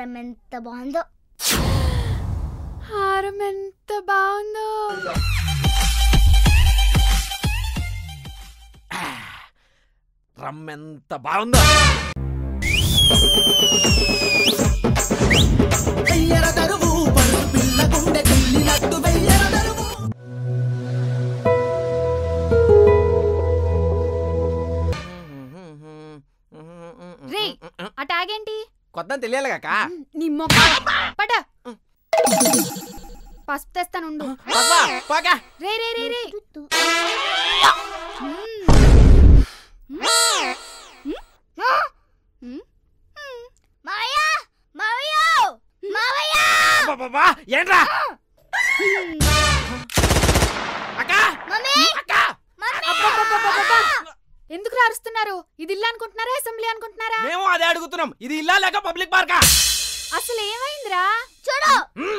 హారం ఎంత బాగుందో హారం ఎంత బాగుందో రమ్మెంత బాగుందో వెయ్యర దరువు పరుగు పిల్ల గుండె గిల్లినట్టు వెయ్యర దరువు రే ఆ ట్యాగ్ ఏంటి కొత్త తెలియాలి కాక నీ మొక్క పడ పసుపు తెస్తానుండు పాకా రే రే రే రే మావయ్య మావయ్య మావయ్య బాబా ఏంట్రా అక్క మమ్మీ అక్క ఎందుకు అరుస్తున్నారు ఇది ఇల్లు అనుకుంటున్నారా అసెంబ్లీ అనుకుంటున్నారా మేము అదే అడుగుతున్నాం ఇది ఇల్లా లేక పబ్లిక్ పార్కా అసలు ఏమైందిరా చూడు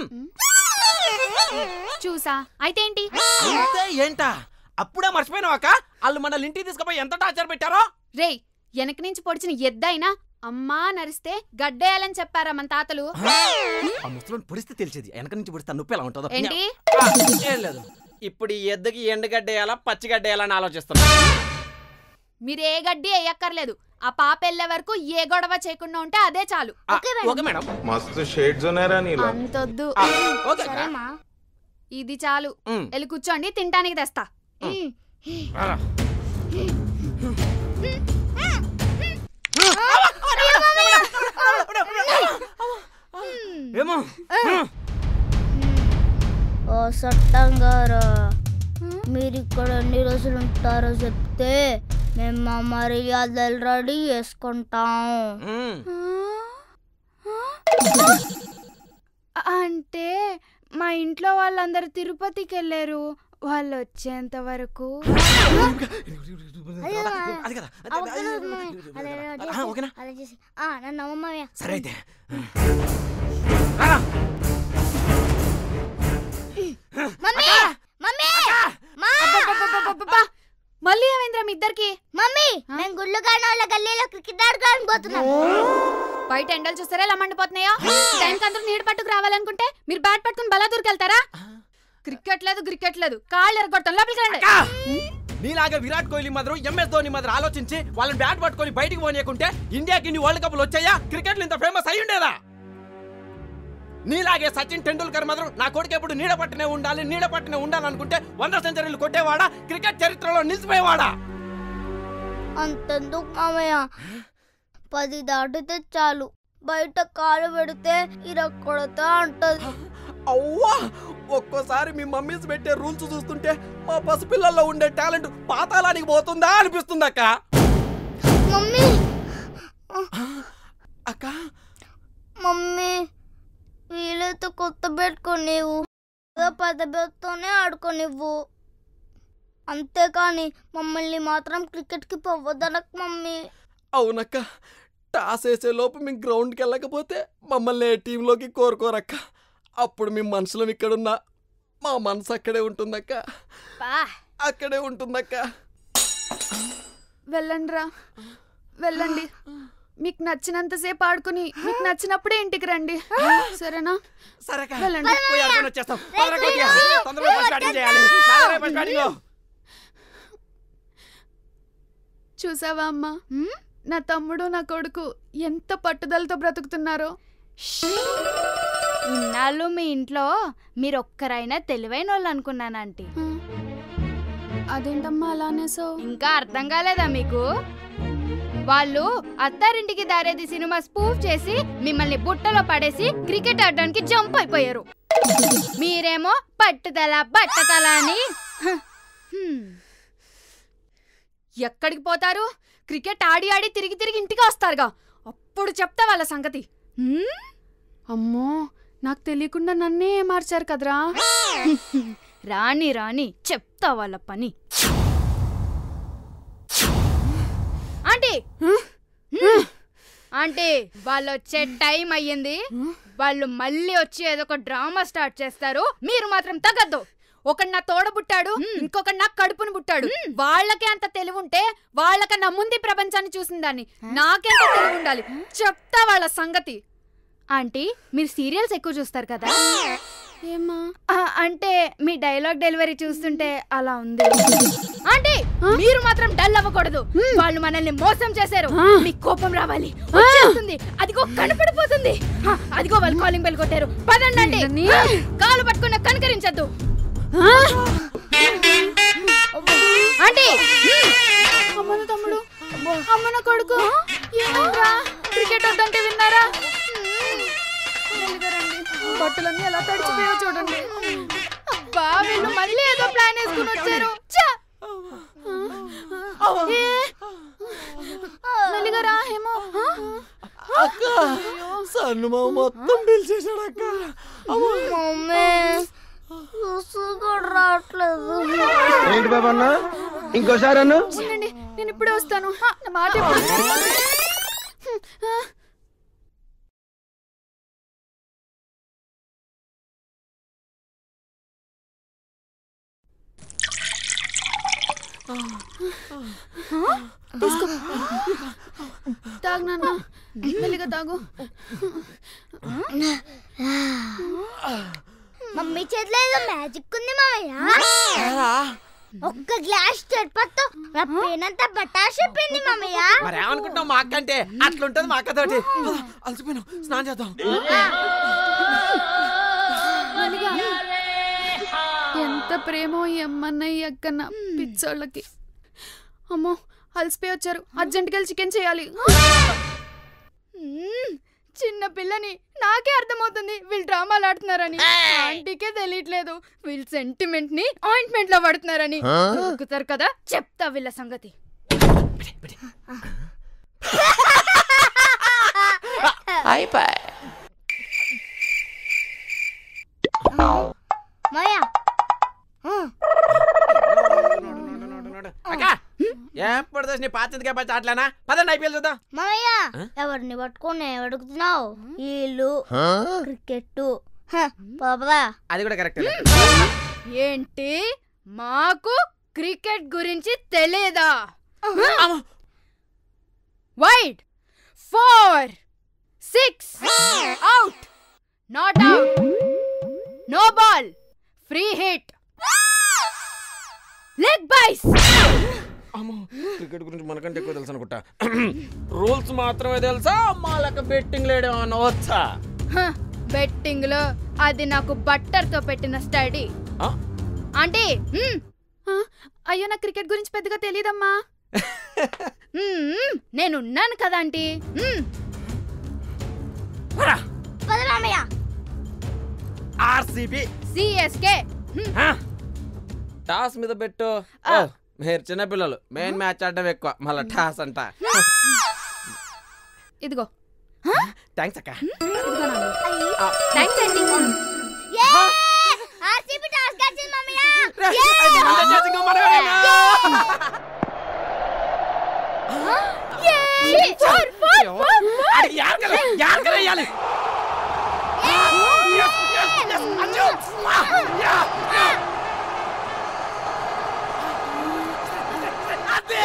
చూసా అయితే ఏంటి అంతే ఏంటా అప్పుడే మర్చిపోయినావు అక్క వాళ్ళు మనల్ని ఇంటికి తీసుకుపోయి ఎంత టార్చర్ పెట్టారో రేయ్ వెనక నుంచి పొడిచిన ఎద్దైనా అమ్మా నరిస్తే గడ్డేయాలని చెప్పారా మన తాతలు ఆ ముసలోని పొడిస్తే తెలిసేది వెనక నుంచి పొడిస్తే నొప్పి ఎలా ఉంటుందో ఏంటి ఆ, ఏం లేదు ఇప్పుడు ఈ ఎద్దుకి ఎండుగడ్డ వేయాలా పచ్చిగడ్డ వేయాలని ఆలోచిస్తున్నా మీరు ఏ గడ్డి వేయక్కర్లేదు ఆ పాప వెళ్ళే వరకు ఏ గొడవ చేయకుండా ఉంటే అదే చాలు ఆ, ఓకే మేడం मस्त शेड्स ఉన్నారా నీలో అంతొద్దు ఆ, ఓకే అక్క. సరేమా ఇది చాలు ఉమ్, వెళ్ళి కూర్చోండి తినడానికి తెస్తా రారా. ఏమో ఓ సట్టంగారా మీరు ఇక్కడ ఎన్ని రోజులు ఉంటారో చెప్తే మేము మా మర్యాదలు రెడీ చేసుకుంటాం ఉమ్, అంటే మా ఇంట్లో వాళ్ళందరూ తిరుపతికి వెళ్ళారు వాళ్ళు వచ్చేంత వరకు అది కదా అది- ఆ, అది- వద్దు, అది- వద్దు, అదే, అదే, అదే ఆ, చేసి- ఓకేనా అదే చేసి ఆ, నన్ను అమ్మమ్మయ్య సరే అయితే రారా. మమ్మీ మమ్మీ మా అబ్బబ్బబ్బబ్బబ్బబ్బా! మళ్ళీ ఏమైందిరా మీ ఇద్దరికి మమ్మీ మేము గుళ్ళు కాని వాళ్ళ గల్లీలో క్రికెట్ ఆడుకోవడానికి పోతున్నాం బయట ఎండలు చూస్తారా ఎలా మండిపోతున్నాయో టైంకి అందరూ నీడ పట్టుకు రావాలనుకుంటే మీరు బ్యాట్ పట్టుకుని బలా దూరికెళ్తారా క్రికెట్ లేదు క్రికెట్ లేదు కాళ్ళు ఎరగొట్టం లోపలికి రండి అక్కా! నీలాగా విరాట్ కోహ్లీ మాదిరి ఎంఎస్ ధోని మాదిరి ఆలోచించి వాళ్ళని బ్యాట్ పట్టుకొని బయటికి పోనీయకుంటే ఇండియాకి ఇన్ని వరల్డ్ కప్లు వచ్చాయా క్రికెట్ ఇంత ఫేమస్ అయి ఉండేదా నీలాగే సచిన్ టెండూల్కర్ మాత్రం నా కొడుకు ఎప్పుడు నీడ పట్టునే ఉండాలి నీడ పట్టునే ఉండాలనుకుంటే వంద సెంచరీలు కొట్టేవాడా క్రికెట్ చరిత్రలో నిలిచిపోయేవాడా అంతెందుకు మామయ్య పది దాటితే చాలు బయట కాలు పెడితే ఇరక్కొడతా అంటది అవ్వా ఒక్కోసారి మీ మమ్మీస్ పెట్టే రూల్స్ చూస్తుంటే మా పసిపిల్లల్లో ఉండే టాలెంట్ పాతాళానికి పోతుందా అనిపిస్తుంది అక్క మమ్మీ అక్క మమ్మీ వీలైతే కొత్త పెట్టుకోనివ్వు ఏదో పెద్ద బెత్తోనే ఆడుకోనివ్వు అంతేకాని మమ్మల్ని మాత్రం క్రికెట్కి పోవద్దనకు మమ్మీ అవునక్క టాస్ వేసే లోపు మేము గ్రౌండ్కి వెళ్ళకపోతే మమ్మల్ని ఏ టీంలోకి కోరుకోరక్క అప్పుడు మీ మనుషులం ఇక్కడున్నా మా మనసు అక్కడే ఉంటుందక్క అక్కడే ఉంటుందక్క వెళ్ళండి రా వెళ్ళండి మీకు నచ్చినంతసేపు ఆడుకుని మీకు నచ్చినప్పుడే ఇంటికి రండి సరేనా సరే అక్క. వెళ్ళండి. పోయి ఆడుకొని వచ్చేస్తాం తొందరగా కొద్దిగా. తొందరగా ఫస్ట్ బ్యాటింగ్ చేయాలి నాలుగు ఫస్ట్ బ్యాటింగ్ చూసావా అమ్మా నా తమ్ముడు నా కొడుకు ఎంత పట్టుదలతో బ్రతుకుతున్నారో ఇన్నాళ్ళు మీ ఇంట్లో మీరు ఒక్కరైనా తెలివైన వాళ్ళు అనుకున్నానంటీ అదేంటమ్మా అలానే సో ఇంకా అర్థం కాలేదా మీకు వాళ్ళు అత్తారింటికి దారేది సినిమా స్పూఫ్ చేసి మిమ్మల్ని బుట్టలో పడేసి క్రికెట్ ఆడడానికి జంప్ అయిపోయారు మీరేమో పట్టుదల బట్టతల అని హ, హ్మ్. ఎక్కడికి పోతారు క్రికెట్ ఆడి ఆడి తిరిగి తిరిగి ఇంటికి వస్తారుగా అప్పుడు చెప్తా వాళ్ళ సంగతి హ్మ్? అమ్మో నాకు తెలియకుండా నన్నే మార్చారు కదరా రాని రాని చెప్తా వాళ్ళ పని ఆంటీ ఆంటీ వాళ్ళు వచ్చే టైం అయ్యింది వాళ్ళు మళ్ళీ వచ్చి ఏదో ఒక డ్రామా స్టార్ట్ చేస్తారు మీరు మాత్రం తగ్గద్దు ఒకడు నా తోడ పుట్టాడు ఇంకొకడు నా కడుపును పుట్టాడు వాళ్ళకే అంత తెలివి ఉంటే వాళ్ళకన్నా ముందు ఈ ప్రపంచాన్ని చూసిందాన్ని నాకెంత తెలివి ఉండాలి చెప్తా వాళ్ళ సంగతి ఆంటీ మీరు సీరియల్స్ ఎక్కువ చూస్తారు కదా ఏమా ఆ, అంటే మీ డైలాగ్ డెలివరీ చూస్తుంటే అలా ఉంది ఆంటీ మీరు మాత్రం డల్ అవ్వకూడదు వాళ్ళు మనల్ని మోసం చేశారు మీకు కోపం రావాలి వచ్చేస్తుంది అదిగో కనపడిపోతుంది ఆ, అదిగో వాళ్ళు కాలింగ్ బెల్ కొట్టారు పదండి ఆంటీ. ఏంటని? ఆ, కాలు పట్టుకున్న కనకరించద్దు ఆంటీ అమ్మన తమ్ముడు అమ్మన కొడుకు ఏమైందిరా క్రికెట్ వద్దంటే విన్నారా బట్టలన్నీ ఎలా తడిచిపోయో చూడండి అబ్బా వీళ్ళు మళ్ళీ ఏదో ప్లాన్ వేసుకుని వచ్చారు ఛ! ఏ, మెల్లిగా రా ఏమో అక్క సన్ను మామ మొత్తం పిలిచేశాడు అక్క మమ్మీ చూసు కూడా రావట్లేదు ఏంటి బాబా అన్న ఇంకోసారి అన్న ఉండండి, నేను ఇప్పుడే వస్తాను ఆ, నా మాట ఎప్పుడు ఆ, తీసుకో తాగు నాన్న మెల్లిగా తాగు మమ్మీ చేతిలో ఏదో మ్యాజిక్ ఉంది మామయ్య ఒక్క గ్లాస్ చెట్పత్తో నా పేనంతా బటాష్ చెప్పింది మామయ్య మరి ఏమనుకుంటున్నావు మా అక్క అంటే అట్లుంటది మా అక్క తోటి అలసిపోయినావు స్నానం చేద్దాం ఎంత ప్రేమో ఈ అమ్మన్న ఈ అక్కన్న పిచ్చోళ్ళకి అమ్మో అలసిపోయి వచ్చారు అర్జెంట్గా వెళ్ళి చికెన్ చేయాలి మ్మ్. చిన్న పిల్లని నాకే అర్థమవుతుంది వీళ్ళు డ్రామాలు ఆడుతున్నారని ఆంటీకే తెలియట్లేదు వీళ్ళు సెంటిమెంట్ ని ఆయింట్మెంట్ లో పడుతున్నారని దొరుకుతారు కదా చెప్తా వీళ్ళ సంగతి మామయ్య అక్క ఎప్పుడు చూసి నీ పాతికే పచ్చి ఆటలేనా పదండి ఐపీఎల్ చూద్దాం మామయ్య ఎవరిని పట్టుకొని అడుగుతున్నావు వీళ్ళు క్రికెట్ బాబా అది కూడా కరెక్ట్ ఏంటి మాకు క్రికెట్ గురించి తెలియదా wide four six out not out no ball free hit leg byes అమ్మో క్రికెట్ గురించి మనకంటే ఎక్కువ తెలుసు అనుకుంటా రూల్స్ మాత్రమే తెలుసా మా లెక్క బెట్టింగ్ లేడేమన్నా వచ్చా బెట్టింగ్ లో అది నాకు బట్టర్ తో పెట్టిన స్టడీ ఆ? అంటే మ్మ్, ఆ, అయ్యో నా క్రికెట్ గురించి పెద్దగా తెలియదమ్మా మ్మ్, నేనున్నాను కదా ఆంటీ మ్మ్. పద మామయ్య ఆర్సీబీ సిఎస్కే టాస్ మీద పెట్టు ఓ, మీరు చిన్నపిల్లలు మెయిన్ మ్యాచ్ ఆడడం ఎక్కువ మళ్ళీ టాస్ అంట ఇదిగో థ్యాంక్స్ అక్క ఇదిగో నాన్న. థ్యాంక్స్ అండి ఏ ఆర్సీబీ టాస్ గెలిచింది మామయ్య అయితే మన చేతికి మనమేనా? ఆడికి యార్కలే, యార్కలే వేయాలి. Yes, yes, yes, అచ్చు. Ah, yeah, yeah. అదే.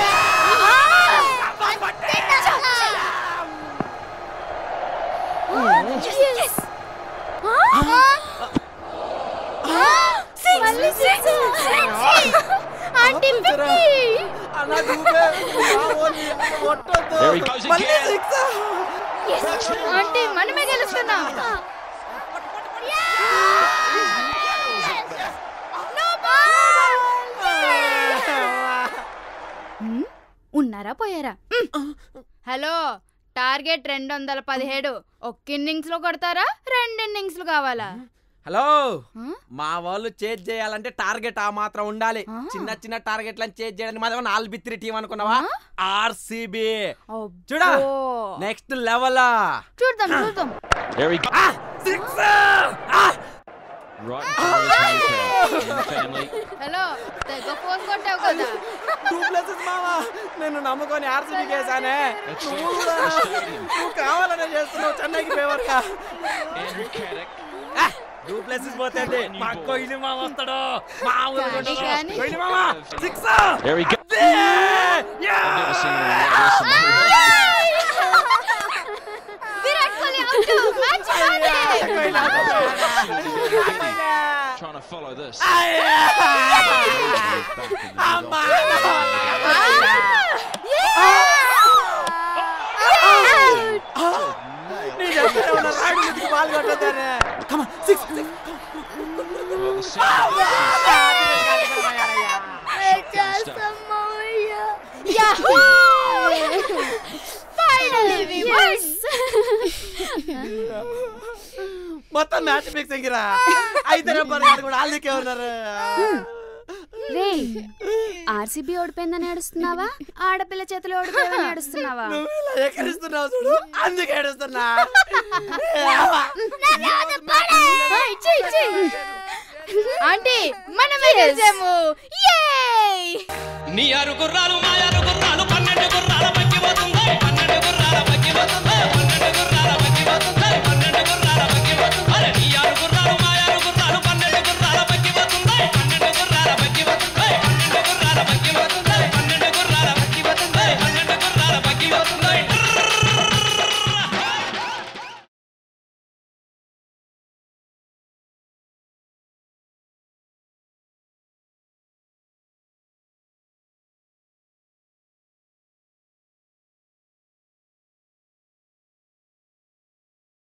ఆంటీ ఆపుతారా? అన్న దూకే. మావోని కొట్టొద్దు. మళ్ళీ six ఆ? ఆంటీ మనమే గెలుస్తున్నాం మ్మ్, ఉన్నారా పోయారా మ్మ్. హలో టార్గెట్ రెండు వందల పదిహేడు ఒక్క ఇన్నింగ్స్ లో కొడతారా రెండు ఇన్నింగ్స్ కావాలా హలో ఆ? మా వాళ్ళు చేజ్ చేయాలంటే టార్గెట్ ఆ మాత్రం ఉండాలి ఆ. చిన్న చిన్న టార్గెట్లను చేజ్ చేయడానికి మాత్రం నాలుగు బిత్తిరి టీం అనుకున్నావా ఆర్సీబీ అబ్బో. చూడా నెక్స్ట్ లెవెల్ చూద్దాం చూద్దాం సిక్స్ హలో తెగ ఫోన్ కొట్టావు కదా టూ ప్లేసెస్ మావా నేను నమ్ముకొని ఆర్సీబీ చేశానే నువ్వు కూడా నువ్వు కావాలనే చేస్తున్నావు చెన్నైకి ఫేవర్ గా టూ ప్లేసెస్ పోతుంది మా కోహ్లీ మామ వస్తాడు మామూలు కానీ, ఉండదు. కానీ. కోహ్లీ మామ six Virat Kohli out match Trying to follow this. Well, the చేస్తాం మామయ్య మొత్తం మ్యాచ్ ఫిక్సింగ్ రా అయితే నెంబర్ కూడా వాళ్ళకే ఉన్నారు రే ఆర్సీబీ ఓడిపోయిందని ఏడుస్తున్నావా ఆడపిల్ల చేతిలో ఓడిపోయిందని ఏడుస్తున్నావా నువ్వు ఇలా ఎక్కడిస్తున్నావు చూడు అందుకే ఏడుస్తున్నా ఇచ్చి ఇచ్చి ఆంటీ మనమే గెలిచాము Yay! నీ అరుగుర్రాలు మాయాలు